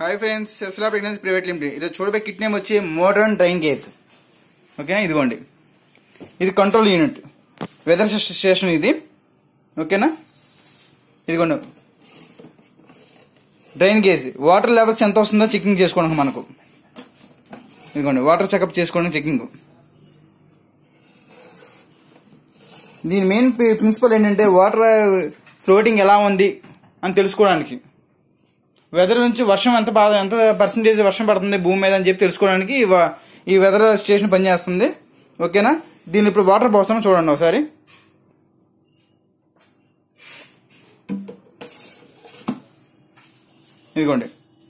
hi friends ఎస్లా pregnancy private limited ఇది చూడబోయే కిట్ నేమ్ వచ్చి మోడర్న్ డ్రైన్ గేజ్ ఓకేనా ఇదిగోండి ఇది కంట్రోల్ యూనిట్ వెదర్ స్టేషన్ ఇది ఓకేనా ఇదిగోండి డ్రైన్ గేజ్ వాటర్ లెవెల్స్ ఎంత వస్తుందో చెకింగ్ చేసుకోవడానికి మనకు ఇదిగోండి వాటర్ చెకప్ చేసుకోవడానికి చెకింగ్ దీని మెయిన్ ప్రిన్సిపల్ ఏంటంటే వాటర్ ఫ్లోటింగ్ ఎలా ఉంది అని తెలుసుకోవడానికి వెదర్ నుంచి వర్షం ఎంత బాధ ఎంత పర్సంటేజ్ వర్షం పడుతుంది భూమి మీద అని చెప్పి తెలుసుకోవడానికి ఈ వ- ఈ వెదర్ స్టేషన్ పనిచేస్తుంది ఓకేనా దీని ఇప్పుడు వాటర్ పోస్తామో చూడండి ఒకసారి ఇదిగోండి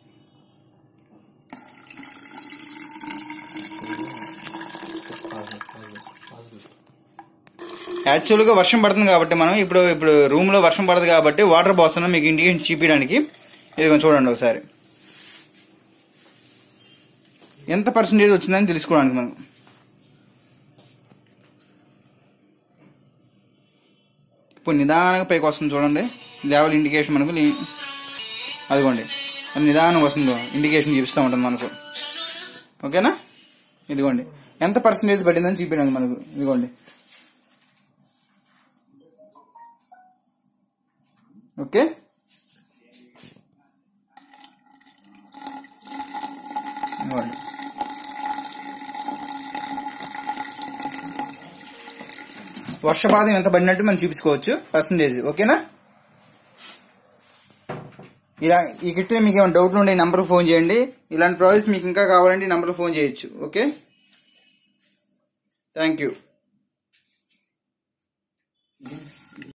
యాక్చువల్గా వర్షం పడుతుంది కాబట్టి మనం ఇప్పుడు ఇప్పుడు రూమ్ లో వర్షం పడదు కాబట్టి వాటర్ పోస్తున్నాం మీకు ఇండికేషన్ చూపించడానికి ఇది చూడండి ఒకసారి ఎంత పర్సంటేజ్ వచ్చిందని తెలుసుకోవడానికి మనం ఇప్పుడు నిదానంగా పైకి వస్తుంది చూడండి లెవెల్ ఇండికేషన్ మనకు లి- అదిగోండి అది నిదానంగా వస్తుందో ఇండికేషన్ చూపిస్తూ ఉంటుంది మనకు ఓకేనా ఇదిగోండి ఎంత పర్సంటేజ్ పడిందని చూపించండి మనకు ఇదిగోండి ఓకే ఇదిగోండి వర్షపాతం ఎంత పడినట్టు మనం చూపించుకోవచ్చు పర్సంటేజ్ ఓకేనా ఇలా ఈ కిట్లో మీకు ఏమైనా డౌట్లు ఉంటే ఈ నంబర్ ఫోన్ చేయండి ఇలాంటి ప్రాజెక్ట్స్ మీకు ఇంకా కావాలంటే ఈ నంబర్ ఫోన్ చేయొచ్చు ఓకే థ్యాంక్ యూ